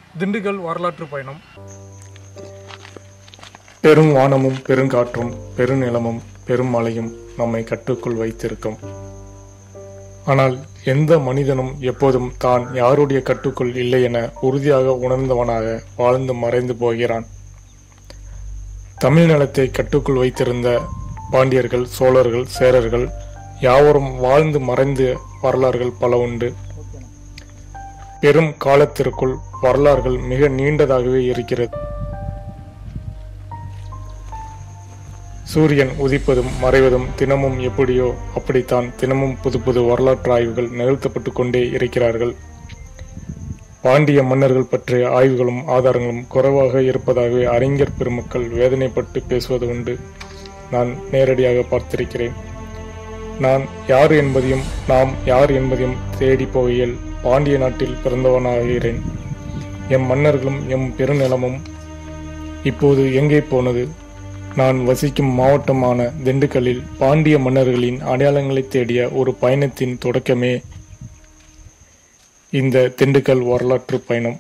திண்டுக்கல் வரலாற்று பயணம் பெரும் வானமும் பெருங்காற்றும் பெருநிலமும் பெரும் மழையும் நம்மை கட்டுக்குள் வைத்திருக்கும் ஆனால் எந்த மனிதனும் எப்போதும் தான் யாருடைய கட்டுக்குள் இல்லை என உறுதியாக உணர்ந்தவனாக வாழ்ந்து மறைந்து போகிறான் தமிழ் நிலத்தை கட்டுக்குள் வைத்திருந்த பாண்டியர்கள் சோழர்கள் சேரர்கள் யாவரும் வாழ்ந்து மறைந்து வரலாறுகள் பல உண்டு பெரும் காலத்திற்குள் வரலாறுகள் மிக நீண்டதாகவே இருக்கிறது சூரியன் உதிப்பதும் மறைவதும் தினமும் எப்படியோ அப்படித்தான் தினமும் புது புது வரலாற்று ஆய்வுகள் நிகழ்த்தப்பட்டு கொண்டே இருக்கிறார்கள் பாண்டிய மன்னர்கள் பற்றிய ஆய்வுகளும் ஆதாரங்களும் குறைவாக இருப்பதாகவே அறிஞர் பெருமக்கள் வேதனைப்பட்டு பேசுவது உண்டு நான் நேரடியாக பார்த்திருக்கிறேன் நான் யார் என்பதையும் நாம் யார் என்பதையும் தேடி போகையில் பாண்டிய நாட்டில் பிறந்தவனாகிறேன் எம் மன்னர்களும் எம் பெருநிலமும் இப்போது எங்கே போனது நான் வசிக்கும் மாவட்டமான திண்டுக்கல்லில் பாண்டிய மன்னர்களின் அடையாளங்களை தேடிய ஒரு பயணத்தின் தொடக்கமே இந்த திண்டுக்கல் வரலாற்று பயணம்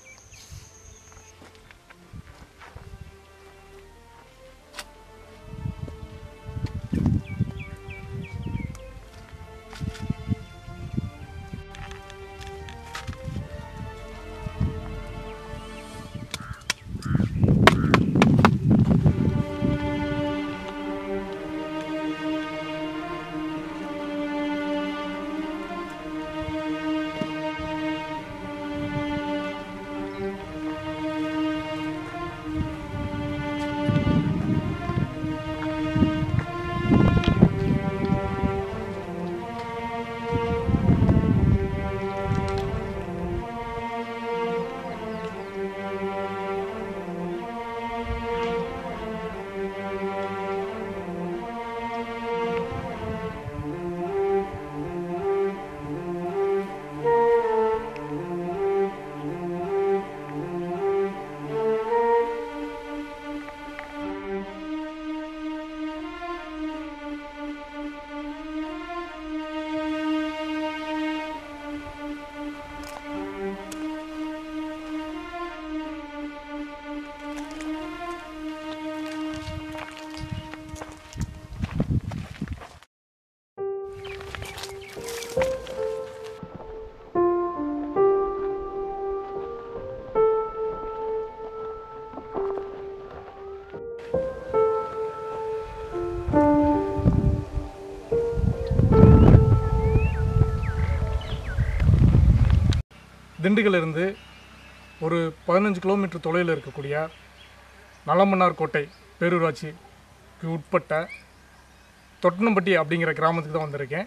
திண்டுக்கல்ல இருந்து ஒரு பதினஞ்சு கிலோமீட்டர் தொலைவில் இருக்கக்கூடிய நலமன்னார் கோட்டை பேரூராட்சிக்கு உட்பட்ட தொட்டனம்பட்டி அப்படிங்கிற கிராமத்துக்கு தான் வந்திருக்கேன்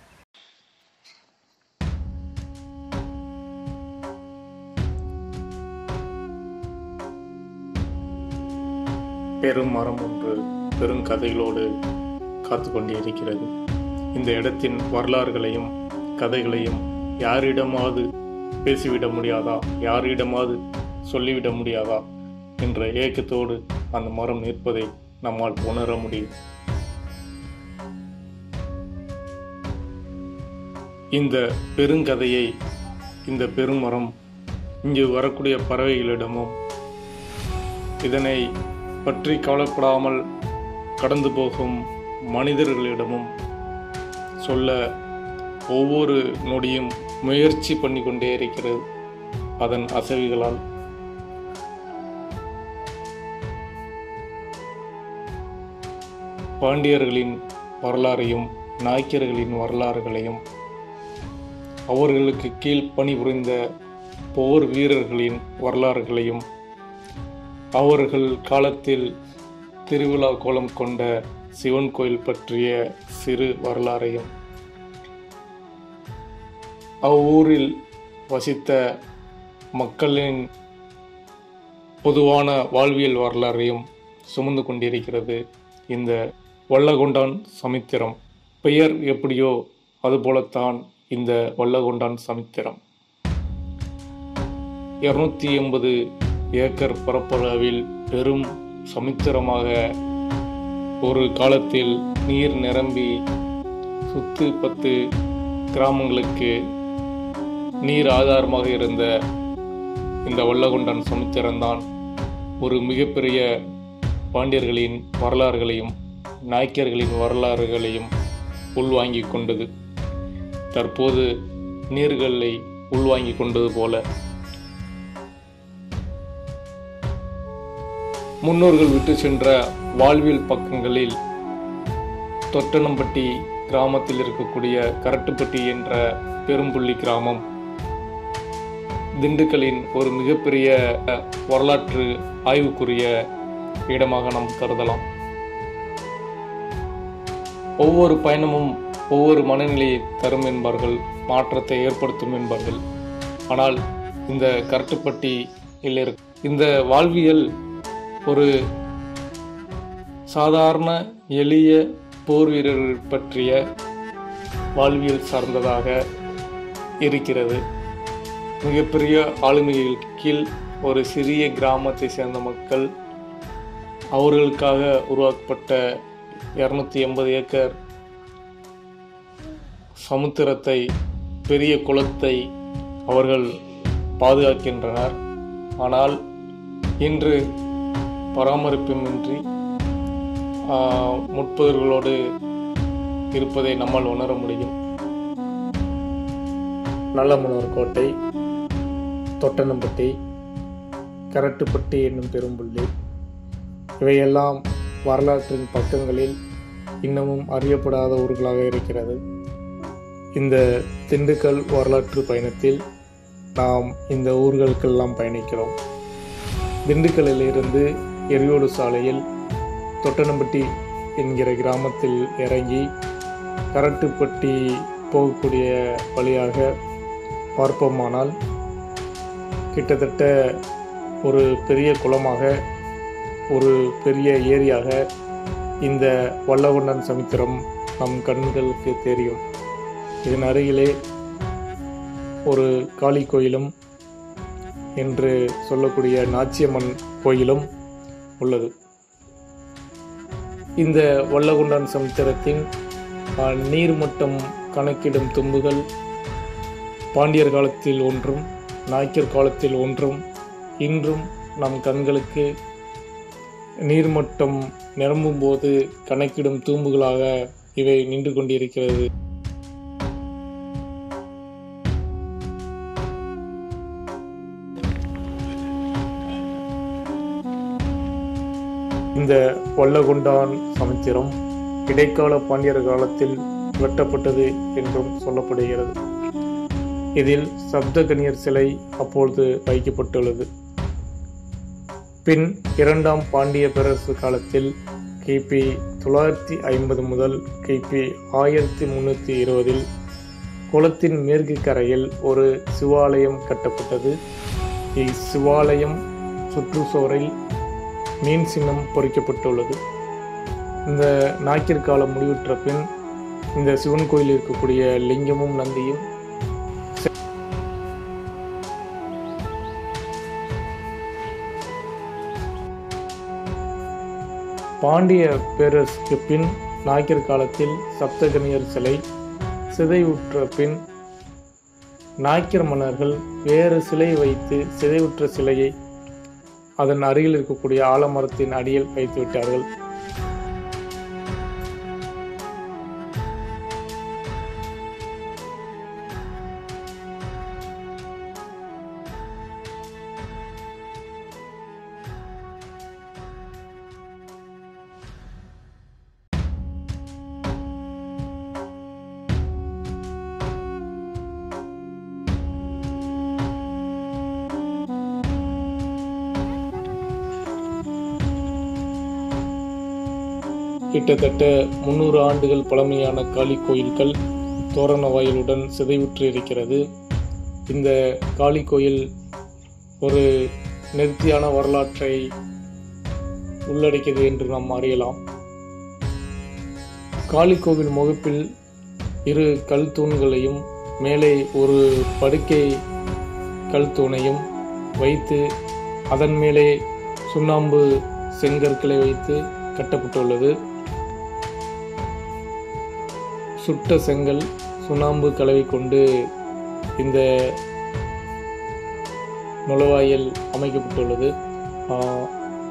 பெரும் மரம் ஒன்று பெருங்கதைகளோடு காத்து கொண்டே இருக்கிறது இந்த இடத்தின் வரலாறுகளையும் கதைகளையும் யாரிடமாவது பேசிவிட முடியாதா யாரிடமாவது சொல்லிவிட முடியாதா என்ற ஏக்கத்தோடு அந்த மரம் நிற்பதை நம்மால் உணர முடியும் இந்த பெருங்கதையை இந்த பெருமரம் இங்கு வரக்கூடிய பறவைகளிடமும் இதனை பற்றி கவலைப்படாமல் கடந்து போகும் மனிதர்களிடமும் சொல்ல ஒவ்வொரு நொடியும் முயற்சி பண்ணி கொண்டே இருக்கிறது அதன் அசைவுகளால் பாண்டியர்களின் வரலாறையும் நாயக்கர்களின் வரலாறுகளையும் அவர்களுக்கு கீழ் பணிபுரிந்த போர் வீரர்களின் வரலாறுகளையும் அவர்கள் காலத்தில் திருவிழா கோலம் கொண்ட சிவன் கோயில் பற்றிய சிறு வரலாறையும் அவ்வூரில் வசித்த மக்களின் பொதுவான வாழ்வியல் வரலாறையும் சுமந்து கொண்டிருக்கிறது இந்த வல்லகொண்டான் சமுத்திரம் பெயர் எப்படியோ அதுபோலத்தான் இந்த வல்லகொண்டான் சமுத்திரம் இருநூத்தி எண்பது ஏக்கர் பரப்பளவில் பெரும் சமுத்திரமாக ஒரு காலத்தில் நீர் நிரம்பி சுத்து பத்து கிராமங்களுக்கு நீர் ஆதாரமாக இருந்த இந்த வல்லகுண்டன் சமுத்திரம்தான் ஒரு மிகப்பெரிய பாண்டியர்களின் வரலாறுகளையும் நாயக்கர்களின் வரலாறுகளையும் உள்வாங்கிக் கொண்டது தற்போது நீர்களை உள்வாங்கிக் கொண்டது போல முன்னோர்கள் விட்டு சென்ற வாழ்வியல் பக்கங்களில் தொட்டனம்பட்டி கிராமத்தில் இருக்கக்கூடிய கரட்டுப்பட்டி என்ற பெரும்புள்ளி கிராமம் திண்டுக்கலின் ஒரு மிகப்பெரிய அஹ், வரலாற்று ஆய்வுக்குரிய இடமாக நாம் கருதலாம் ஒவ்வொரு பயணமும் ஒவ்வொரு மனநிலையை தரும் என்பார்கள் மாற்றத்தை ஏற்படுத்தும் என்பார்கள் ஆனால் இந்த கரட்டுப்பட்டியில் இருக் இந்த வாழ்வியல் ஒரு சாதாரண எளிய போர் வீரர்கள் பற்றிய வாழ்வியல் சார்ந்ததாக இருக்கிறது மிகப்பெரிய ஆளுமைகள் கீழ் ஒரு சிறிய கிராமத்தை சேர்ந்த மக்கள் அவர்களுக்காக உருவாக்கப்பட்ட இரநூத்தி எண்பது ஏக்கர் சமுத்திரத்தை பெரிய குளத்தை அவர்கள் பாதுகாக்கின்றனர் ஆனால் இன்று பராமரிப்புமின்றி ஆஹ், முட்புதர்களோடு இருப்பதை நம்மால் உணர முடியும் நல்லமனூர் கோட்டை தொட்டனம்பட்டி கரட்டுப்பட்டி என்னும் பெரும்புள்ளி இவையெல்லாம் வரலாற்றின் பக்கங்களில் இன்னமும் அறியப்படாத ஊர்களாக இருக்கிறது இந்த திண்டுக்கல் வரலாற்று பயணத்தில் நாம் இந்த ஊர்களுக்கெல்லாம் பயணிக்கிறோம் திண்டுக்கல்லில் இருந்து எரியோடு சாலையில் தொட்டனம்பட்டி என்கிற கிராமத்தில் இறங்கி கரட்டுப்பட்டி போகக்கூடிய வழியாக பார்ப்போமானால் கிட்டத்தட்ட ஒரு பெரிய குளமாக ஒரு பெரிய ஏரியாக இந்த வல்லவண்ணன் சமுத்திரம் நம் கண்களுக்கு தெரியும் இதன் அருகிலே ஒரு காளி கோயிலும் என்று சொல்லக்கூடிய நாச்சியம்மன் கோயிலும் உள்ளது இந்த வல்லகுண்டான் சமுத்திரத்தின் அஹ், நீர்மட்டம் கணக்கிடும் தும்புகள் பாண்டியர் காலத்தில் ஒன்றும் நாயக்கர் காலத்தில் ஒன்றும் இன்றும் நம் கண்களுக்கு நீர்மட்டம் நிரம்பும் போது கணக்கிடும் தூம்புகளாக இவை நின்று கொண்டிருக்கிறது இந்த வல்லகுண்டான் சமுத்திரம் இடைக்கால பாண்டியர் காலத்தில் வெட்டப்பட்டது என்றும் சொல்லப்படுகிறது இதில் சப்தகனியர் சிலை அப்பொழுது வைக்கப்பட்டுள்ளது பின் இரண்டாம் பாண்டிய பேரரசு காலத்தில் கிபி தொள்ளாயிரத்தி ஐம்பது முதல் கிபி ஆயிரத்தி முன்னூற்றி இருபதில் குளத்தின் மேற்கு கரையில் ஒரு சிவாலயம் கட்டப்பட்டது இச்சிவாலயம் சுற்றுச்சுவரில் மீன் சின்னம் பொறிக்கப்பட்டுள்ளது இந்த நாய்க்கிர் காலம் முடிவுற்ற பின் இந்த சிவன் கோயில் இருக்கக்கூடிய லிங்கமும் நந்தியும் பாண்டிய பேரரசுக்கு பின் நாயக்கர் காலத்தில் சப்தகனியர் சிலை சிதைவுற்ற பின் நாயக்கர் மன்னர்கள் வேறு சிலை வைத்து சிதைவுற்ற சிலையை அதன் அருகில் இருக்கக்கூடிய ஆலமரத்தின் அடியில் வைத்து விட்டார்கள் கிட்டத்தட்ட முன்னூறு ஆண்டுகள் பழமையான காளி கோயில்கள் தோரண வாயிலுடன் சிதைவுற்று இருக்கிறது இந்த காளி கோயில் ஒரு நேர்த்தியான வரலாற்றை உள்ளடக்கியது என்று நாம் அறியலாம் காளி கோவில் முகப்பில் இரு கல் தூண்களையும் மேலே ஒரு படுக்கை கல் தூணையும் வைத்து அதன் மேலே சுண்ணாம்பு செங்கற்களை வைத்து கட்டப்பட்டுள்ளது சுட்ட செங்கல் சுண்ணாம்பு கலவை கொண்டு இந்த நுழைவாயில் அமைக்கப்பட்டுள்ளது ஆஹ்,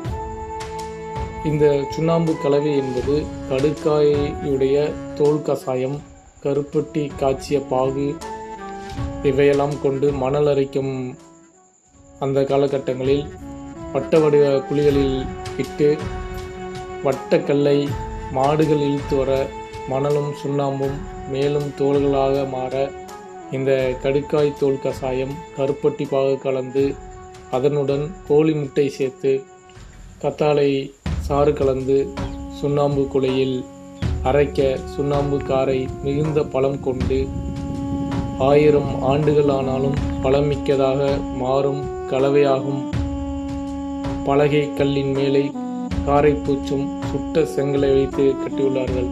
இந்த சுண்ணாம்பு கலவை என்பது கடுக்காயுடைய தோல் கசாயம் கருப்பட்டி காய்ச்சிய பாகு இவையெல்லாம் கொண்டு மணல் அரைக்கும் அந்த காலகட்டங்களில் வட்ட வடிவ குழிகளில் இட்டு வட்டக்கல்லை மாடுகள் இழுத்து வர மணலும் சுண்ணாம்பும் மேலும் தோள்களாக மாற இந்த கடுக்காய் தோல் கசாயம் கருப்பட்டி பாகு கலந்து அதனுடன் கோழி முட்டை சேர்த்து கத்தாழை சாறு கலந்து சுண்ணாம்பு குலையில் அரைக்க சுண்ணாம்பு காரை மிகுந்த பலம் கொண்டு ஆயிரம் ஆண்டுகள் ஆனாலும் பலமிக்கதாக மாறும் கலவையாகும் பலகை கல்லின் மேலே காரைப்பூச்சும் சுட்ட செங்கலை வைத்து கட்டியுள்ளார்கள்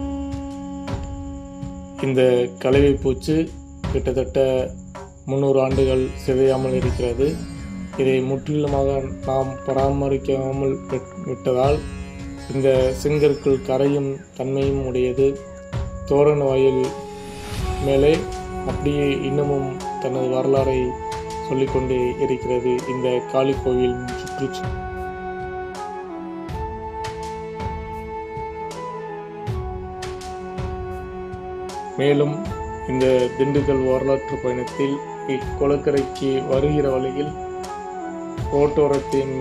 இந்த கலவை பூச்சு கிட்டத்தட்ட முந்நூறு ஆண்டுகள் சிதையாமல் இருக்கிறது இதை முற்றிலுமாக நாம் பராமரிக்காமல் விட்- விட்டதால் இந்த செங்கற்கள் கரையும் தன்மையும் உடையது தோரண வாயில் மேலே அப்படியே இன்னமும் தனது வரலாறை சொல்லிக்கொண்டே இருக்கிறது இந்த காளி கோவில் சுற்றுச்சு மேலும் இந்த திண்டுக்கல் வரலாற்று பயணத்தில் இக்குளக்கரைக்கு வருகிற வழியில் ரோட்டோரத்தின்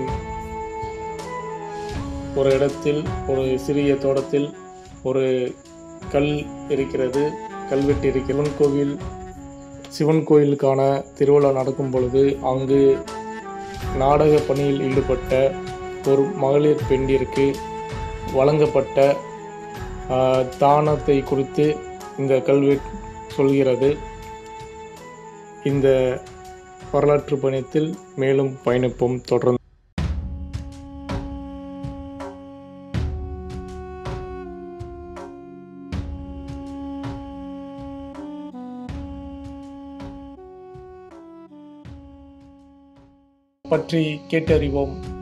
ஒரு இடத்தில் ஒரு சிறிய தோட்டத்தில் ஒரு கல் இருக்கிறது கல்வெட்டு இருக்கிறது சிவன் கோவில் சிவன் கோயிலுக்கான திருவிழா நடக்கும் பொழுது அங்கு நாடக பணியில் ஈடுபட்ட ஒரு மகளிர் பெண்டிற்கு வழங்கப்பட்ட ஆஹ், தானத்தை குறித்து இந்த கல்வெட்டு சொல்கிறது இந்த வரலாற்று பயணத்தில் மேலும் பயணிப்போம் தொடர்ந்து பற்றி கேட்டறிவோம்